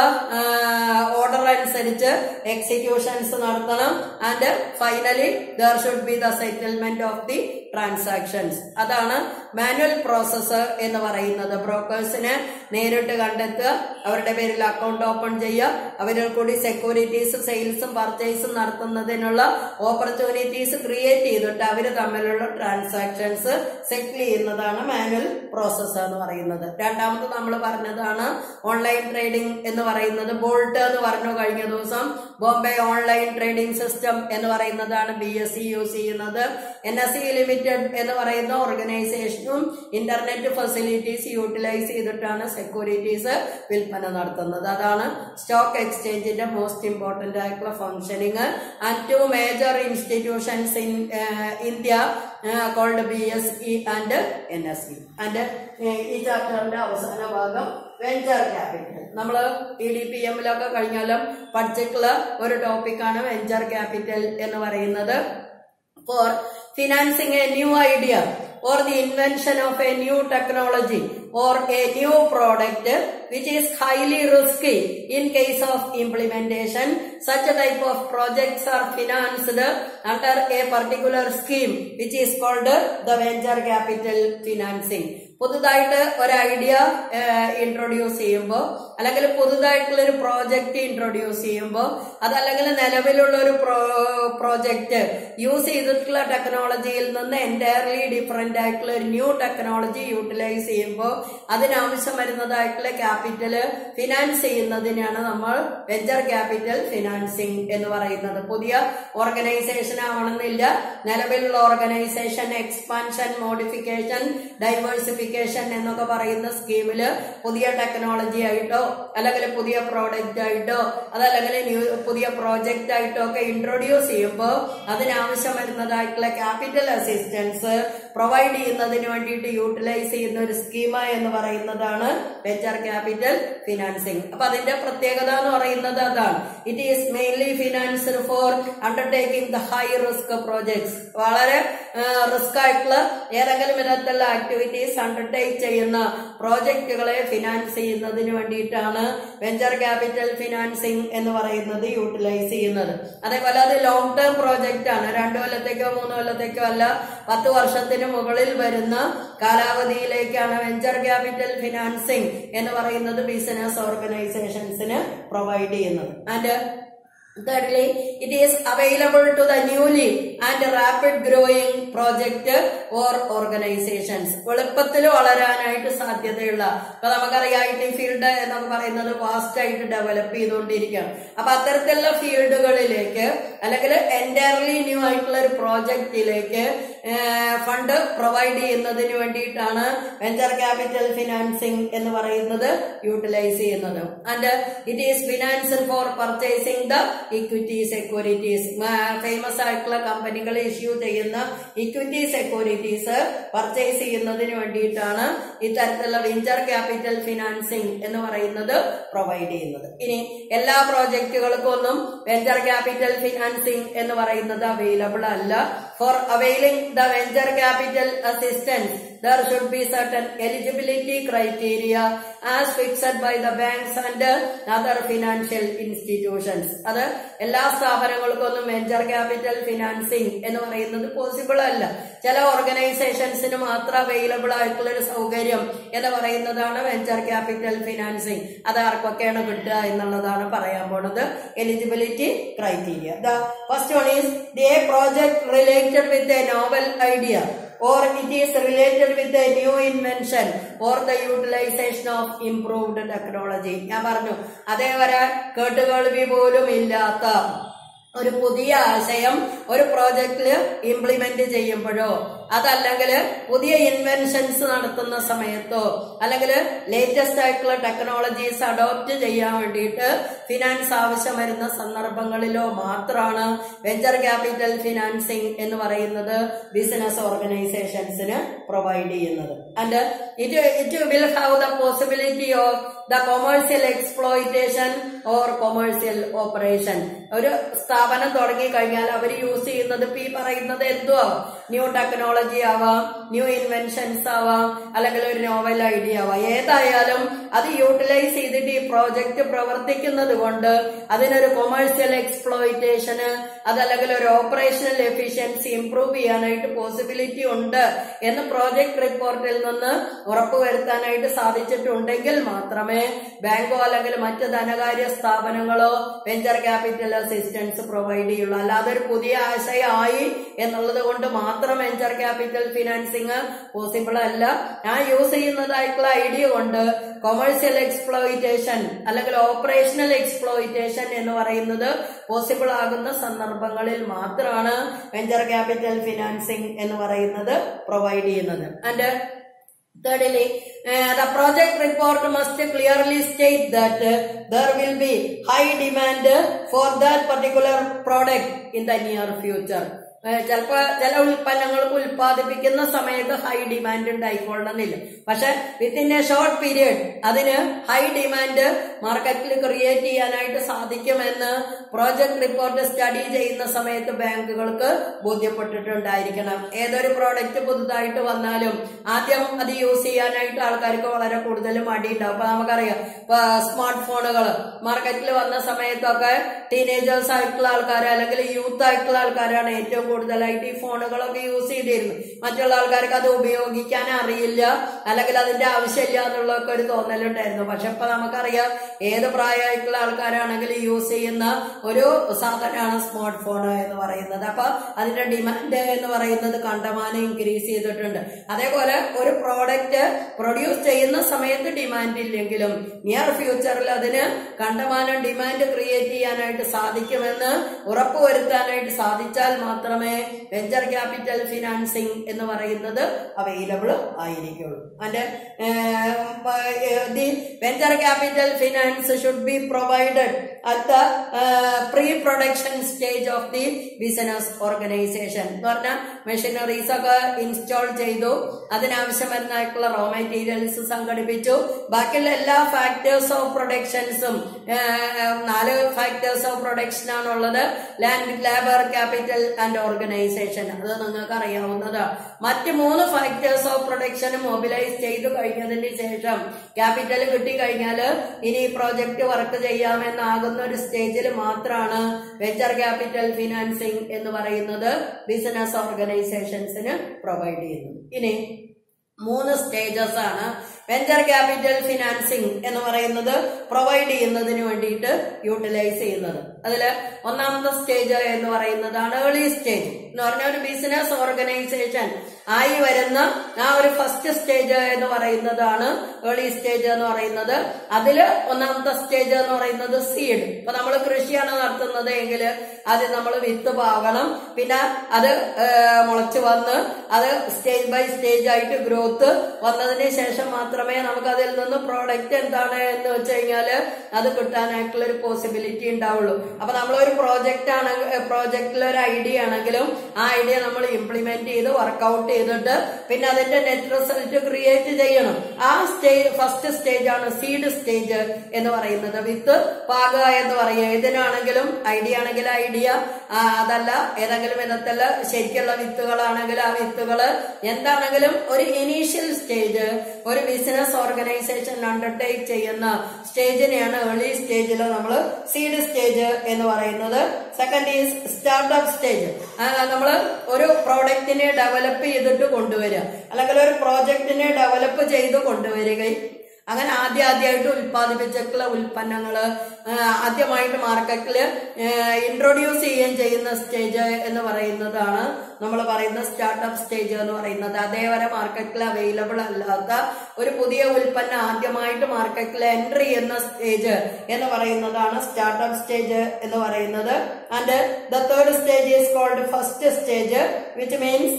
ഓർഡർ അനുസരിച്ച് എക്സിക്യൂഷൻസ് നടത്തണം and finally there should be the settlement of the transactions അതാണ് മാനുവൽ പ്രോസസ്സ് എന്ന് പറയുന്നത് ബ്രോക്കേഴ്സിനെ നേരിട്ട് കണ്ടെത്തുക അവരുടെ പേരിൽ അക്കൗണ്ട് ഓപ്പൺ ചെയ്യുക അവരിൽ കൂടി സെക്യൂരിറ്റീസ് സെയിൽസും പർച്ചേസും നടത്തുന്നതിനുള്ള ഓപ്പർച്യൂണിറ്റീസ് ക്രിയേറ്റ് ചെയ്തിട്ട് അവർ തമ്മിലുള്ള ട്രാൻസാക്ഷൻസ് സെറ്റിൽ ചെയ്യുന്നതാണ് മാനുവൽ പ്രോസസ്സ് എന്ന് പറയുന്നത് രണ്ടാമത് നമ്മൾ പറഞ്ഞതാണ് ഓൺലൈൻ ട്രേഡിംഗ് എന്ന് പറയുന്നത് ബോൾട്ട് എന്ന് പറഞ്ഞു കഴിഞ്ഞ ദിവസം ബോംബെ ഓൺലൈൻ ട്രേഡിംഗ് സിസ്റ്റം എന്ന് പറയുന്നതാണ് ബി എസ് സി യൂസ് ചെയ്യുന്നത് എൻ എസ് സി ലിമിറ്റഡ് എന്ന് പറയുന്ന ഓർഗനൈസേഷനും ഇന്റർനെറ്റ് ഫെസിലിറ്റീസ് യൂട്ടിലൈസ് ചെയ്തിട്ടാണ് സെക്യൂരിറ്റീസ് വിൽപ്പന നടത്തുന്നത് അതാണ് സ്റ്റോക്ക് എക്സ്ചേഞ്ചിന്റെ മോസ്റ്റ് ഇമ്പോർട്ടന്റ് ആയിട്ടുള്ള functioning and two major institutions in India called B S E and N S E and ഈ ചാപ്റ്ററിന്റെ അവസാന ഭാഗം വെഞ്ചർ ക്യാപിറ്റൽ നമ്മൾ ഇ ഡി പി എമ്മിലൊക്കെ കഴിഞ്ഞാലും പഠിച്ചിട്ടുള്ള ഒരു ടോപ്പിക്കാണ് വെഞ്ചർ ക്യാപിറ്റൽ എന്ന് പറയുന്നത് for financing a new idea or the invention of a new technology or a new product which is highly risky in case of implementation such a type of projects are financed under a particular scheme which is called the venture capital financing പുതുതായിട്ട് ഒരു idea introduce ചെയ്യുമ്പോൾ അല്ലെങ്കിൽ പുതുതായിട്ടുള്ള ഒരു project introduce ചെയ്യുമ്പോൾ അതല്ലെങ്കിൽ നിലവിലുള്ള ഒരു project use ചെയ്തിട്ടുള്ള ടെക്നോളജിയിൽ നിന്ന് എൻറ്റയർലി ഡിഫറെന്റ് ആയിട്ടുള്ള ഒരു ന്യൂ ടെക്നോളജി യൂട്ടിലൈസ് ചെയ്യുമ്പോൾ അതിനാവശ്യം വരുന്നതായിട്ടുള്ള ക്യാപിറ്റൽ ഫിനാൻസ് ചെയ്യുന്നതിനാണ് നമ്മൾ വെഞ്ചർ ക്യാപിറ്റൽ ഫിനാൻസിങ് എന്ന് പറയുന്നത് പുതിയ ഓർഗനൈസേഷൻ ആവണമെന്നില്ല നിലവിലുള്ള ഓർഗനൈസേഷൻ എക്സ്പാൻഷൻ മോഡിഫിക്കേഷൻ ഡൈവേഴ്സിഫിക്കേഷൻ എന്നൊക്കെ പറയുന്ന സ്കീമില് പുതിയ ടെക്നോളജി ആയിട്ടോ അല്ലെങ്കിൽ പുതിയ പ്രോഡക്റ്റ് ആയിട്ടോ അതല്ലെങ്കിൽ ന്യൂ പുതിയ പ്രോജക്റ്റ് ആയിട്ടോ ഒക്കെ ഇൻട്രൊഡ്യൂസ് ചെയ്യുമ്പോൾ അതിനാവശ്യം വരുന്നതായിട്ടുള്ള ക്യാപിറ്റൽ അസിസ്റ്റൻസ് പ്രൊവൈഡ് ചെയ്യുന്നതിന് വേണ്ടിയിട്ട് യൂട്ടിലൈസ് ചെയ്യുന്ന ഒരു സ്കീമ എന്ന് പറയുന്നതാണ് വെഞ്ചർ ക്യാപിറ്റൽ ഫിനാൻസിങ് അപ്പൊ അതിന്റെ പ്രത്യേകത എന്ന് പറയുന്നത് അതാണ് it is mainly financed for undertaking the high risk projects വളരെ റിസ്ക് ആയിട്ടുള്ള ഏതെങ്കിലും വിധത്തിലുള്ള ആക്ടിവിറ്റീസ് അണ്ടർടേക്ക് ചെയ്യുന്ന പ്രോജക്റ്റുകളെ ഫിനാൻസ് ചെയ്യുന്നതിന് വേണ്ടിയിട്ടാണ് വെഞ്ചർ ക്യാപിറ്റൽ ഫിനാൻസിങ് എന്ന് പറയുന്നത് യൂട്ടിലൈസ് ചെയ്യുന്നത് അതേപോലെ അത് ലോങ് ടേം പ്രോജക്റ്റ് ആണ് രണ്ടു കൊല്ലത്തേക്കോ മൂന്ന് കൊല്ലത്തേക്കോ അല്ല പത്ത് വർഷത്തിന് മുകളിൽ വരുന്ന കാലാവധിയിലേക്കാണ് വെഞ്ചർ ക്യാപിറ്റൽ ഫിനാൻസിങ് എന്ന് പറയുന്നത് ബിസിനസ് ഓർഗനൈസേഷൻസിന് പ്രൊവൈഡ് ചെയ്യുന്നത് and Thirdly, it is available to the newly and rapid growing project or organizations. എളുപ്പത്തിൽ വളരാനായിട്ട് സാധ്യതയുള്ള അപ്പൊ നമുക്കറിയാം ഐ ടി ഫീൽഡ് എന്നൊക്കെ പറയുന്നത് ഫാസ്റ്റ് ആയിട്ട് ഡെവലപ്പ് ചെയ്തുകൊണ്ടിരിക്കുകയാണ് അപ്പൊ അത്തരത്തിലുള്ള ഫീൽഡുകളിലേക്ക് അല്ലെങ്കിൽ എൻറ്റയർലി ന്യൂ ആയിട്ടുള്ള ഒരു പ്രോജക്റ്റിലേക്ക് ഫണ്ട് പ്രൊവൈഡ് ചെയ്യുന്നതിന് വേണ്ടിയിട്ടാണ് വെഞ്ചർ ക്യാപിറ്റൽ ഫിനാൻസിങ് എന്ന് പറയുന്നത് യൂട്ടിലൈസ് ചെയ്യുന്നത് and it is financed for purchasing the equity securities famous ആയിട്ടുള്ള കമ്പനികൾ ഇഷ്യൂ ചെയ്യുന്ന ഇക്വിറ്റി സെക്യൂരിറ്റീസ് പർച്ചേസ് ചെയ്യുന്നതിന് വേണ്ടിയിട്ടാണ് ഇത്തരത്തിലുള്ള വെഞ്ചർ ക്യാപിറ്റൽ ഫിനാൻസിങ് എന്ന് പറയുന്നത് പ്രൊവൈഡ് ചെയ്യുന്നത് ഇനി എല്ലാ പ്രോജക്റ്റുകൾക്കൊന്നും വെഞ്ചർ ക്യാപിറ്റൽ ഫിനാൻസിങ് എന്ന് പറയുന്നത് അവൈലബിൾ അല്ല for availing the venture capital assistance there should be certain eligibility criteria as fixed by the banks and other financial institutions അത് എല്ലാ സ്ഥാപനങ്ങൾക്കൊന്നും വെഞ്ചർ ക്യാപിറ്റൽ ഫിനാൻസിങ് എന്ന് പറയുന്നത് പോസിബിൾ അല്ല ചില ഓർഗനൈസേഷൻസിന് മാത്രം അവൈലബിൾ ആയിട്ടുള്ള ഒരു സൗകര്യം എന്ന് പറയുന്നതാണ് വെഞ്ചർ ക്യാപിറ്റൽ ഫിനാൻസിങ് അത് ആർക്കൊക്കെയാണ് കിട്ടുക എന്നുള്ളതാണ് പറയാൻ പോണത് eligibility criteria the first one is the project related with a novel idea or it is related with a new invention or the utilization of improved technology ഞാൻ പറഞ്ഞു അതേവരെ കേട്ടുകേൾവി പോലും ഇല്ലാത്ത ഒരു പുതിയ ആശയം ഒരു പ്രോജക്റ്റില് ഇംപ്ലിമെന്റ് ചെയ്യുമ്പോഴോ അതല്ലെങ്കിൽ പുതിയ ഇൻവെൻഷൻസ് നടത്തുന്ന സമയത്തോ അല്ലെങ്കിൽ ലേറ്റസ്റ്റ് ആയിട്ടുള്ള ടെക്നോളജീസ് അഡോപ്റ്റ് ചെയ്യാൻ വേണ്ടിയിട്ട് ഫിനാൻസ് ആവശ്യം വരുന്ന സന്ദർഭങ്ങളിലോ മാത്രമാണ് വെഞ്ചർ ക്യാപിറ്റൽ ഫിനാൻസിങ് എന്ന് പറയുന്നത് ബിസിനസ് ഓർഗനൈസേഷൻസിന് പ്രൊവൈഡ് ചെയ്യുന്നത് and it it will have the possibility of the commercial exploitation or commercial operation ഒരു സ്ഥാപനം തുടങ്ങി കഴിഞ്ഞാൽ അവർ യൂസ് ചെയ്യുന്നത് ഇപ്പൊ ഈ പറയുന്നത് എന്തോ ആവാം ന്യൂ ടെക്നോളജി ആവാം ന്യൂ ഇൻവെൻഷൻസ് ആവാം അല്ലെങ്കിൽ ഒരു നോവൽ ഐഡിയ ആവാം ഏതായാലും അത് യൂട്ടിലൈസ് ചെയ്തിട്ട് ഈ പ്രോജക്റ്റ് പ്രവർത്തിക്കുന്നത് കൊണ്ട് അതിനൊരു കൊമേഴ്സ്യൽ എക്സ്പ്ലോയിറ്റേഷന് അതല്ലെങ്കിൽ ഒരു ഓപ്പറേഷണൽ എഫിഷ്യൻസി ഇംപ്രൂവ് ചെയ്യാനായിട്ട് പോസിബിലിറ്റി ഉണ്ട് എന്ന് പ്രോജക്ട് റിപ്പോർട്ടിൽ നിന്ന് ഉറപ്പുവരുത്താനായിട്ട് സാധിച്ചിട്ടുണ്ടെങ്കിൽ മാത്രമേ ബാങ്കോ അല്ലെങ്കിൽ മറ്റ് ധനകാര്യ സ്ഥാപനങ്ങളോ വെഞ്ചർ ക്യാപിറ്റൽ അസിസ്റ്റൻസ് പ്രൊവൈഡ് ചെയ്യുള്ളൂ അല്ലാതെ ഒരു പുതിയ ആശയമായി എന്നുള്ളത് കൊണ്ട് മാത്രം വെഞ്ചർ ക്യാപിറ്റൽ ഫിനാൻസിങ് പോസിബിൾ അല്ല ഞാൻ യൂസ് ചെയ്യുന്നതായിട്ടുള്ള ഐഡിയ കൊണ്ട് കൊമേഴ്സ്യൽ എക്സ്പ്ലോയിറ്റേഷൻ അല്ലെങ്കിൽ ഓപ്പറേഷണൽ എക്സ്പ്ലോയിറ്റേഷൻ എന്ന് പറയുന്നത് പോസിബിൾ ആകുന്ന സന്ദർഭങ്ങളിൽ മാത്രമാണ് വെഞ്ചർ ക്യാപിറ്റൽ ഫിനാൻസിങ് എന്ന് പറയുന്നത് പ്രൊവൈഡ് ചെയ്യുന്നത് and Thirdly, uh, the project report must clearly state that uh, there will be high demand for that particular product in the near future. ചിലപ്പോ ചില ഉൽപ്പന്നങ്ങൾക്ക് ഉൽപ്പാദിപ്പിക്കുന്ന സമയത്ത് ഹൈ ഡിമാൻഡ് ഉണ്ടായിക്കൊള്ളണമെന്നില്ല പക്ഷെ വിത്തിൻ എ ഷോർട്ട് പീരിയഡ് അതിന് high demand മാർക്കറ്റിൽ create ചെയ്യാനായിട്ട് സാധിക്കുമെന്ന് പ്രോജക്ട് റിപ്പോർട്ട് സ്റ്റഡി ചെയ്യുന്ന സമയത്ത് ബാങ്കുകൾക്ക് ബോധ്യപ്പെട്ടിട്ടുണ്ടായിരിക്കണം ഏതൊരു പ്രോഡക്റ്റ് പുതുതായിട്ട് വന്നാലും ആദ്യം അത് യൂസ് ചെയ്യാനായിട്ട് ആൾക്കാർക്ക് വളരെ കൂടുതൽ മടിയുണ്ടാവും അപ്പൊ നമുക്കറിയാം ഇപ്പൊ സ്മാർട്ട് ഫോണുകൾ മാർക്കറ്റിൽ വന്ന സമയത്തൊക്കെ ടീനേജേഴ്സ് ആയിട്ടുള്ള ആൾക്കാർ അല്ലെങ്കിൽ യൂത്ത് ആയിട്ടുള്ള ആൾക്കാരാണ് ഏറ്റവും കൂടുതലായിട്ട് ഈ ഫോണുകളൊക്കെ യൂസ് ചെയ്തിരുന്നു മറ്റുള്ള ആൾക്കാർക്ക് അത് ഉപയോഗിക്കാൻ അറിയില്ല അല്ലെങ്കിൽ അതിന്റെ ആവശ്യമില്ല എന്നുള്ളതൊക്കെ ഒരു തോന്നലുണ്ടായിരുന്നു പക്ഷെ ഇപ്പൊ നമുക്കറിയാം ഏത് പ്രായമായിട്ടുള്ള ആൾക്കാരാണെങ്കിലും യൂസ് ചെയ്യുന്ന ഒരു സാധനമാണ് സ്മാർട്ട് ഫോൺ എന്ന് പറയുന്നത് അപ്പൊ അതിന്റെ ഡിമാൻഡ് എന്ന് പറയുന്നത് കണ്ടമാനം ഇൻക്രീസ് ചെയ്തിട്ടുണ്ട് അതേപോലെ ഒരു പ്രോഡക്റ്റ് പ്രൊഡ്യൂസ് ചെയ്യുന്ന സമയത്ത് ഡിമാൻഡ് ഇല്ലെങ്കിലും നിയർ ഫ്യൂച്ചറിൽ അതിന് കണ്ടമാനം ഡിമാൻഡ് ക്രിയേറ്റ് ചെയ്യാനായിട്ട് സാധിക്കുമെന്ന് ഉറപ്പുവരുത്താനായിട്ട് സാധിച്ചാൽ മാത്രമേ വെഞ്ചർ ക്യാപിറ്റൽ ഫിനാൻസിങ് എന്ന് പറയുന്നത് അവൈലബിൾ ആയിരിക്കുള്ളൂ അതിന്റെ the venture capital finance should be provided at the pre production stage of the business organisation എന്ന് പറഞ്ഞാൽ മെഷീനറീസ് ഒക്കെ ഇൻസ്റ്റാൾ ചെയ്തു അതിനാവശ്യമായിട്ടുള്ള റോ മെറ്റീരിയൽസ് സംഘടിപ്പിച്ചു ബാക്കിയുള്ള എല്ലാ ഫാക്ടേഴ്സ് ഓഫ് പ്രൊഡക്ഷൻസും നാല് ഫാക്ടേഴ്സ് ഓഫ് പ്രൊഡക്ഷൻ ആണുള്ളത് land labour capital and organisation അത് നിങ്ങൾക്ക് അറിയാവുന്നതാണ് മറ്റ് മൂന്ന് ഫാക്ടേഴ്സ് ഓഫ് പ്രൊഡക്ഷൻ മൊബിലൈസ് ചെയ്തു കഴിഞ്ഞതിന് ശേഷം ക്യാപിറ്റൽ കിട്ടിക്കഴിഞ്ഞാൽ ഇനി ഈ പ്രോജക്റ്റ് വർക്ക് ചെയ്യാമെന്നാകുന്ന ഒരു സ്റ്റേജിൽ മാത്രമാണ് വെഞ്ചർ ക്യാപിറ്റൽ ഫിനാൻസിങ് എന്ന് പറയുന്നത് ബിസിനസ് ഓർഗനൈസേഷൻസിന് പ്രൊവൈഡ് ചെയ്യുന്നത് ഇനി മൂന്ന് സ്റ്റേജസ് ആണ് വെഞ്ചർ ക്യാപിറ്റൽ ഫിനാൻസിങ് എന്ന് പറയുന്നത് പ്രൊവൈഡ് ചെയ്യുന്നതിന് വേണ്ടിയിട്ട് യൂട്ടിലൈസ് ചെയ്യുന്നത് അതിൽ ഒന്നാമത്തെ സ്റ്റേജ് എന്ന് പറയുന്നതാണ് ഏർലി സ്റ്റേജ് എന്ന് പറഞ്ഞ ഒരു ബിസിനസ് ഓർഗനൈസേഷൻ ആയി വരുന്ന ആ ഒരു ഫസ്റ്റ് സ്റ്റേജ് എന്ന് പറയുന്നതാണ് ഏർലി സ്റ്റേജ് എന്ന് പറയുന്നത് അതില് ഒന്നാമത്തെ സ്റ്റേജ് എന്ന് പറയുന്നത് സീഡ് ഇപ്പൊ നമ്മൾ കൃഷിയാണ് നടത്തുന്നത് എങ്കിൽ അത് നമ്മൾ വിത്ത് പാകണം പിന്നെ അത് മുളച്ചു വന്ന് അത് സ്റ്റേജ് ബൈ സ്റ്റേജ് ആയിട്ട് ഗ്രോത്ത് വന്നതിന് ശേഷം മാത്രമേ നമുക്ക് അതിൽ നിന്ന് പ്രോഡക്റ്റ് എന്താണ് എന്ന് വെച്ച് കഴിഞ്ഞാല് അത് കിട്ടാനായിട്ടുള്ള ഒരു പോസിബിലിറ്റി ഉണ്ടാവുള്ളൂ അപ്പൊ നമ്മളൊരു പ്രോജക്റ്റ് ആണ് പ്രോജക്റ്റിൽ ഒരു ഐഡിയ ആണെങ്കിലും ആ ഐഡിയ നമ്മൾ ഇംപ്ലിമെന്റ് ചെയ്ത് വർക്കൗട്ട് ചെയ്തിട്ട് പിന്നെ അതിന്റെ നെറ്റ് റിസൾട്ട് ക്രിയേറ്റ് ചെയ്യണം ആ സ്റ്റേജ് ഫസ്റ്റ് സ്റ്റേജ് ആണ് സീഡ് സ്റ്റേജ് എന്ന് പറയുന്നത് വിത്ത് പാക എന്ന് പറയുക ഏതിനാണെങ്കിലും ഐഡിയ ആണെങ്കിൽ ഐഡിയ അതല്ല ഏതെങ്കിലും വിധത്തില് ശരിക്കുള്ള വിത്തുകളാണെങ്കിൽ ആ വിത്തുകള് എന്താണെങ്കിലും ഒരു ഇനീഷ്യൽ സ്റ്റേജ് ഒരു ബിസിനസ് ഓർഗനൈസേഷൻ അണ്ടർടേക്ക് ചെയ്യുന്ന സ്റ്റേജിനെയാണ് ഏർലി സ്റ്റേജിൽ നമ്മൾ സീഡ് സ്റ്റേജ് എന്ന് പറയുന്നത് സെക്കൻഡ് ഈസ് സ്റ്റാർട്ടപ്പ് സ്റ്റേജ് നമ്മൾ ഒരു പ്രോഡക്റ്റിനെ ഡെവലപ്പ് ചെയ്തിട്ട് കൊണ്ടുവരിക അല്ലെങ്കിൽ ഒരു പ്രോജക്റ്റിനെ ഡെവലപ്പ് ചെയ്ത് കൊണ്ടുവരികയും അങ്ങനെ ആദ്യ ആദ്യമായിട്ട് ഉൽപ്പാദിപ്പിച്ചിട്ടുള്ള ഉൽപ്പന്നങ്ങൾ ആദ്യമായിട്ട് മാർക്കറ്റിൽ ഇൻട്രൊഡ്യൂസ് ചെയ്യുകയും ചെയ്യുന്ന സ്റ്റേജ് എന്ന് പറയുന്നതാണ് നമ്മൾ പറയുന്ന സ്റ്റാർട്ടപ്പ് സ്റ്റേജ് എന്ന് പറയുന്നത് അതേവരെ മാർക്കറ്റിൽ അവൈലബിൾ അല്ലാത്ത ഒരു പുതിയ ഉൽപ്പന്നം ആദ്യമായിട്ട് മാർക്കറ്റിൽ എൻട്രി ചെയ്യുന്ന സ്റ്റേജ് എന്ന് പറയുന്നതാണ് സ്റ്റാർട്ടപ്പ് സ്റ്റേജ് എന്ന് പറയുന്നത് and the third stage is called first stage which means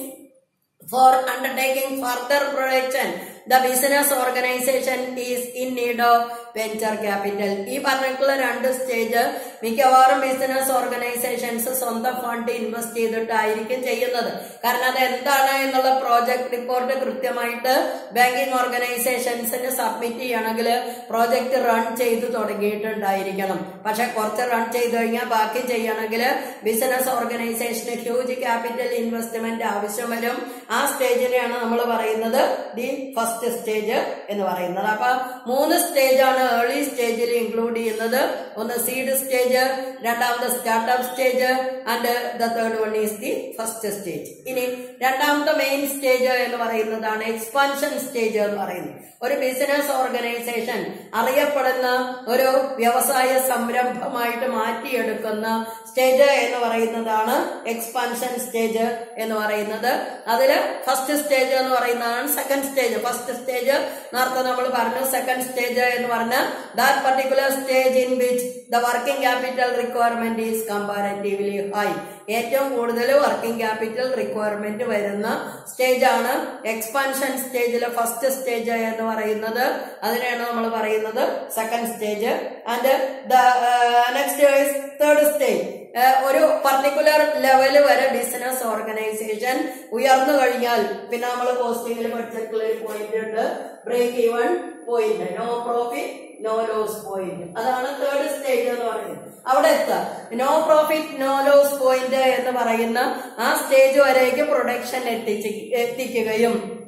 for undertaking further production the business organization is in need of venture capital ഈ പറഞ്ഞിട്ടുള്ള രണ്ട് സ്റ്റേജ് മിക്കവാറും ബിസിനസ് ഓർഗനൈസേഷൻസ് സ്വന്തം ഫണ്ട് ഇൻവെസ്റ്റ് ചെയ്തിട്ടായിരിക്കും ചെയ്യുന്നത് കാരണം അത് എന്താണ് എന്നുള്ള പ്രോജക്ട് റിപ്പോർട്ട് കൃത്യമായിട്ട് ബാങ്കിങ് ഓർഗനൈസേഷൻസിന് സബ്മിറ്റ് ചെയ്യണമെങ്കിൽ പ്രോജക്റ്റ് റൺ ചെയ്ത് തുടങ്ങിയിട്ടുണ്ടായിരിക്കണം പക്ഷെ കുറച്ച് റൺ ചെയ്ത് കഴിഞ്ഞാൽ ബാക്കി ചെയ്യണമെങ്കിൽ ബിസിനസ് ഓർഗനൈസേഷന് ഹ്യൂജ് ക്യാപിറ്റൽ ഇൻവെസ്റ്റ്മെന്റ് ആവശ്യം വരും ആ സ്റ്റേജിനെയാണ് നമ്മൾ പറയുന്നത് ദി ഫസ്റ്റ് സ്റ്റേജ് എന്ന് പറയുന്നത് അപ്പൊ മൂന്ന് സ്റ്റേജാണ് ഏർലി സ്റ്റേജിൽ ഇൻക്ലൂഡ് ചെയ്യുന്നത് ഒന്ന് സീഡ് സ്റ്റേജ് രണ്ടാമത്തെ startup stage and the third one is the first stage ഇനി രണ്ടാമത്തെ മെയിൻ സ്റ്റേജ് എന്ന് പറയുന്നതാണ് എക്സ്പാൻഷൻ സ്റ്റേജ് എന്ന് പറയുന്നത് ഒരു ബിസിനസ് ഓർഗനൈസേഷൻ അറിയപ്പെടുന്ന ഒരു വ്യവസായ സംരംഭമായിട്ട് മാറ്റിയെടുക്കുന്ന സ്റ്റേജ് എന്ന് പറയുന്നതാണ് എക്സ്പാൻഷൻ സ്റ്റേജ് എന്ന് പറയുന്നത് അതില് ഫസ്റ്റ് സ്റ്റേജ് എന്ന് പറയുന്നതാണ് സെക്കൻഡ് സ്റ്റേജ് ഫസ്റ്റ് സ്റ്റേജ് നേരത്തെ നമ്മൾ പറഞ്ഞു സെക്കൻഡ് സ്റ്റേജ് എന്ന് പറഞ്ഞാൽ that particular stage in which the working capital requirement is comparatively high ഏറ്റവും കൂടുതൽ വർക്കിംഗ് ക്യാപിറ്റൽ റിക്വയർമെന്റ് വരുന്ന സ്റ്റേജ് ആണ് എക്സ്പാൻഷൻ സ്റ്റേജിലെ ഫസ്റ്റ് സ്റ്റേജ് എന്ന് പറയുന്നത് അതിനെയാണ് നമ്മൾ പറയുന്നത് second stage and the next third stage ഒരു പർട്ടിക്കുലർ ലെവൽ വരെ ബിസിനസ് ഓർഗനൈസേഷൻ ഉയർന്നു കഴിഞ്ഞാൽ പിന്നെ നമ്മൾ പോസ്റ്റിംഗിൽ പഠിച്ചിട്ടുള്ള ഒരു പോയിന്റ് ഉണ്ട് break even point no profit no loss point അതാണ് തേർഡ് സ്റ്റേജ് എന്ന് പറയുന്നത് അവിടെ എത്താം no profit no loss point എന്ന് പറയുന്ന ആ സ്റ്റേജ് വരേക്ക് പ്രൊഡക്ഷൻ എത്തിച്ച് എത്തിക്കുകയും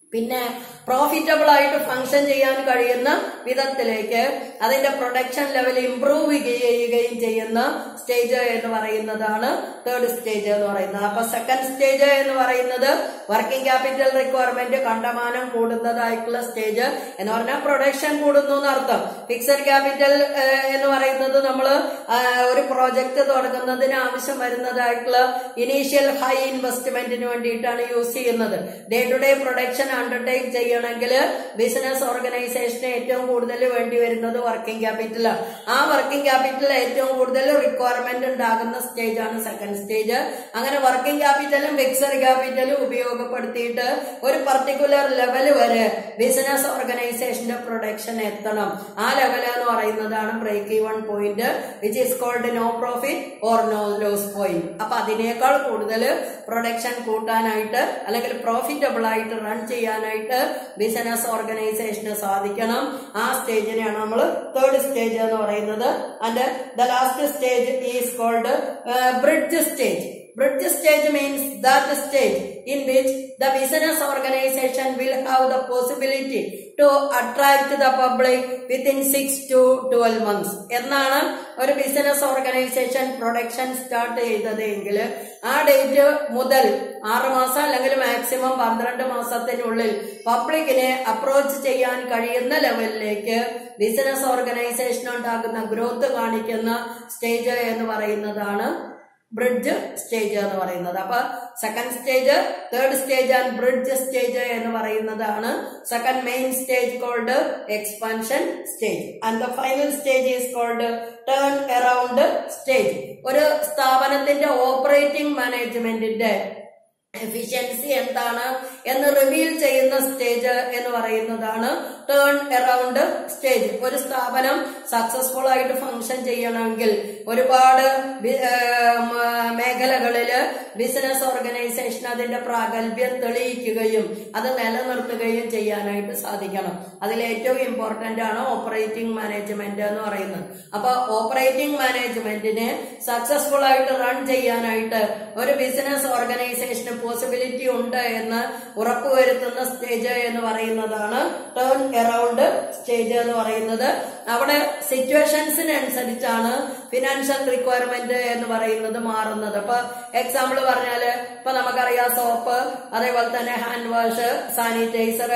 പിന്നെ പ്രോഫിറ്റബിൾ ആയിട്ട് ഫങ്ഷൻ ചെയ്യാൻ കഴിയുന്ന വിധത്തിലേക്ക് അതിന്റെ പ്രൊഡക്ഷൻ ലെവൽ ഇംപ്രൂവ് ചെയ്യുകയും ചെയ്യുന്ന സ്റ്റേജ് എന്ന് പറയുന്നതാണ് തേർഡ് സ്റ്റേജ് എന്ന് പറയുന്നത് അപ്പൊ സെക്കൻഡ് സ്റ്റേജ് എന്ന് പറയുന്നത് വർക്കിംഗ് ക്യാപിറ്റൽ റിക്വയർമെന്റ് കണ്ടമാനം കൂടുന്നതായിട്ടുള്ള സ്റ്റേജ് എന്ന് പറഞ്ഞാൽ പ്രൊഡക്ഷൻ കൂടുന്നു എന്നർത്ഥം ഫിക്സഡ് ക്യാപിറ്റൽ എന്ന് പറയുന്നത് നമ്മൾ ഒരു പ്രോജക്റ്റ് തുടങ്ങുന്നതിന് ആവശ്യം വരുന്നതായിട്ടുള്ള ഇനീഷ്യൽ ഹൈ ഇൻവെസ്റ്റ്മെന്റിന് വേണ്ടിയിട്ടാണ് യൂസ് ചെയ്യുന്നത് day to day production undertake ചെയ്യണമെങ്കിൽ ബിസിനസ് ഓർഗനൈസേഷന് ഏറ്റവും കൂടുതൽ വേണ്ടി വരുന്നത് വർക്കിംഗ് ക്യാപിറ്റൽ ആ വർക്കിംഗ് ക്യാപിറ്റൽ ഏറ്റവും കൂടുതൽ റിക്വയർമെന്റ് ഉണ്ടാകുന്ന സ്റ്റേജ് ആണ് സെക്കൻഡ് സ്റ്റേജ് അങ്ങനെ വർക്കിംഗ് ക്യാപിറ്റലും ഫിക്സഡ് ക്യാപിറ്റലും ഉപയോഗപ്പെടുത്തിയിട്ട് ഒരു പർട്ടിക്കുലർ ലെവൽ വരെ ബിസിനസ് ഓർഗനൈസേഷന്റെ പ്രൊഡക്ഷൻ എത്തണം ആ ലെവൽ എന്ന് പറയുന്നതാണ് break even point which is called no profit or no loss point അപ്പൊ അതിനേക്കാൾ കൂടുതൽ പ്രൊഡക്ഷൻ കൂട്ടാനായിട്ട് അല്ലെങ്കിൽ പ്രോഫിറ്റബിൾ ആയിട്ട് റൺ ചെയ്യാനായിട്ട് ബിസിനസ് ഓർഗനൈസേഷന് സാധിക്കണം ആ സ്റ്റേജിനെയാണ് നമ്മൾ തേർഡ് സ്റ്റേജ് എന്ന് പറയുന്നത് and the last stage is called bridge stage Bridge stage means that stage in which the business organization will have the possibility to attract the public within 6 to 12 months. എന്നാണ് ഒരു business organisation production start ചെയ്തത് എങ്കിൽ ആ date മുതൽ ആറ് മാസം അല്ലെങ്കിൽ maximum പന്ത്രണ്ട് മാസത്തിനുള്ളിൽ പബ്ലിക്കിനെ അപ്രോച്ച് ചെയ്യാൻ കഴിയുന്ന ലെവലിലേക്ക് ബിസിനസ് ഓർഗനൈസേഷൻ ഉണ്ടാകുന്ന ഗ്രോത്ത് കാണിക്കുന്ന സ്റ്റേജ് എന്ന് പറയുന്നതാണ് ബ്രിഡ്ജ് സ്റ്റേജ് എന്ന് പറയുന്നത് അപ്പൊ second stage third stage and bridge stage എന്ന് പറയുന്നതാണ് second main stage called expansion stage and the final stage is called turn around stage ഒരു സ്ഥാപനത്തിന്റെ ഓപ്പറേറ്റിംഗ് മാനേജ്മെന്റിന്റെ എഫിഷ്യൻസി എന്താണ് എന്ന് റിവീൽ ചെയ്യുന്ന സ്റ്റേജ് എന്ന് പറയുന്നതാണ് ടേൺ അറൌണ്ട് സ്റ്റേജ് ഒരു സ്ഥാപനം സക്സസ്ഫുൾ ആയിട്ട് ഫങ്ഷൻ ചെയ്യണമെങ്കിൽ ഒരുപാട് ബി- ഏം, മേഖലകളില് ബിസിനസ് ഓർഗനൈസേഷൻ അതിന്റെ പ്രാഗൽഭ്യം തെളിയിക്കുകയും അത് നിലനിർത്തുകയും ചെയ്യാനായിട്ട് സാധിക്കണം അതിൽ ഏറ്റവും ഇമ്പോർട്ടന്റ് ആണ് ഓപ്പറേറ്റിംഗ് മാനേജ്മെന്റ് എന്ന് പറയുന്നത് അപ്പൊ ഓപ്പറേറ്റിംഗ് മാനേജ്മെന്റിനെ സക്സസ്ഫുൾ ആയിട്ട് റൺ ചെയ്യാനായിട്ട് ഒരു ബിസിനസ് ഓർഗനൈസേഷന് പോസിബിലിറ്റി ഉണ്ട് എന്ന് ഉറപ്പുവരുത്തുന്ന സ്റ്റേജ് എന്ന് പറയുന്നതാണ് ടേൺ അറൌണ്ട് സ്റ്റേജ് എന്ന് പറയുന്നത് അവിടെ സിറ്റുവേഷൻസിനനുസരിച്ചാണ് ഫിനാൻഷ്യൽ റിക്വയർമെന്റ് എന്ന് പറയുന്നത് മാറുന്നത് അപ്പൊ എക്സാമ്പിൾ പറഞ്ഞാല് ഇപ്പൊ നമുക്കറിയാം സോപ്പ് അതേപോലെ തന്നെ ഹാൻഡ് വാഷ് സാനിറ്റൈസർ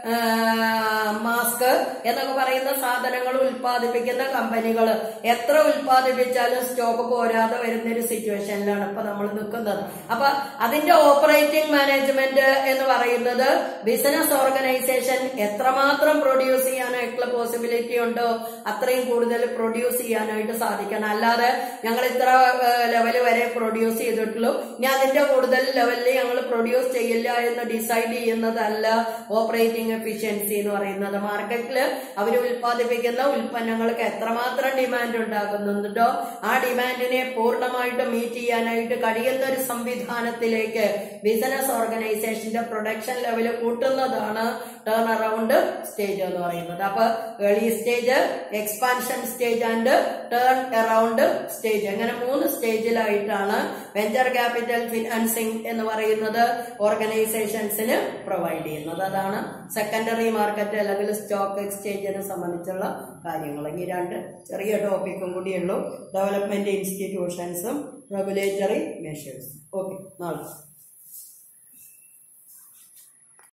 മാസ്ക് എന്നൊക്കെ പറയുന്ന സാധനങ്ങൾ ഉൽപ്പാദിപ്പിക്കുന്ന കമ്പനികൾ എത്ര ഉൽപ്പാദിപ്പിച്ചാലും സ്റ്റോക്ക് പോരാതെ വരുന്ന ഒരു സിറ്റുവേഷനിലാണ് ഇപ്പൊ നമ്മൾ നിൽക്കുന്നത് അപ്പൊ അതിന്റെ ഓപ്പറേറ്റിംഗ് മാനേജ്മെന്റ് എന്ന് പറയുന്നത് ബിസിനസ് ഓർഗനൈസേഷൻ എത്രമാത്രം പ്രൊഡ്യൂസ് ചെയ്യാനായിട്ടുള്ള പോസിബിലിറ്റി ഉണ്ടോ അത്രയും കൂടുതൽ പ്രൊഡ്യൂസ് ചെയ്യാനായിട്ട് സാധിക്കണം അല്ലാതെ ഞങ്ങൾ ഇത്ര ലെവൽ വരെ പ്രൊഡ്യൂസ് ചെയ്തിട്ടുള്ളൂ ഇനി അതിന്റെ കൂടുതൽ ലെവലിൽ ഞങ്ങൾ പ്രൊഡ്യൂസ് ചെയ്യില്ല എന്ന് ഡിസൈഡ് ചെയ്യുന്നതല്ല ഓപ്പറേറ്റിംഗ് എഫിഷ്യൻസി എന്ന് പറയുന്നത് മാർക്കറ്റിൽ അവർ ഉൽപ്പാദിപ്പിക്കുന്ന ഉൽപ്പന്നങ്ങൾക്ക് എത്രമാത്രം ഡിമാൻഡ് ഉണ്ടാകുന്നുണ്ടോ ആ ഡിമാൻഡിനെ പൂർണ്ണമായിട്ട് മീറ്റ് ചെയ്യാനായിട്ട് കഴിയുന്ന ഒരു സംവിധാനത്തിലേക്ക് ബിസിനസ് ഓർഗനൈസേഷന്റെ പ്രൊഡക്ഷൻ ലെവൽ കൂട്ടുന്നതാണ് ടേൺ അറൌണ്ട് സ്റ്റേജ് എന്ന് പറയുന്നത് അപ്പൊ early stage expansion stage and turn around stage അങ്ങനെ മൂന്ന് സ്റ്റേജിലായിട്ടാണ് വെഞ്ചർ ക്യാപിറ്റൽ ഫിനാൻസിങ് എന്ന് പറയുന്നത് ഓർഗനൈസേഷൻസിന് പ്രൊവൈഡ് ചെയ്യുന്നത് അതാണ് സെക്കൻഡറി മാർക്കറ്റ് അല്ലെങ്കിൽ സ്റ്റോക്ക് എക്സ്ചേഞ്ചിനെ സംബന്ധിച്ചുള്ള കാര്യങ്ങൾ ഈ രണ്ട് ചെറിയ ടോപ്പിക്കും കൂടിയുള്ളൂ ഡെവലപ്മെന്റ് ഇൻസ്റ്റിറ്റ്യൂഷൻസും റെഗുലേറ്ററി മെഷേഴ്സ് ഓക്കെ നാളെ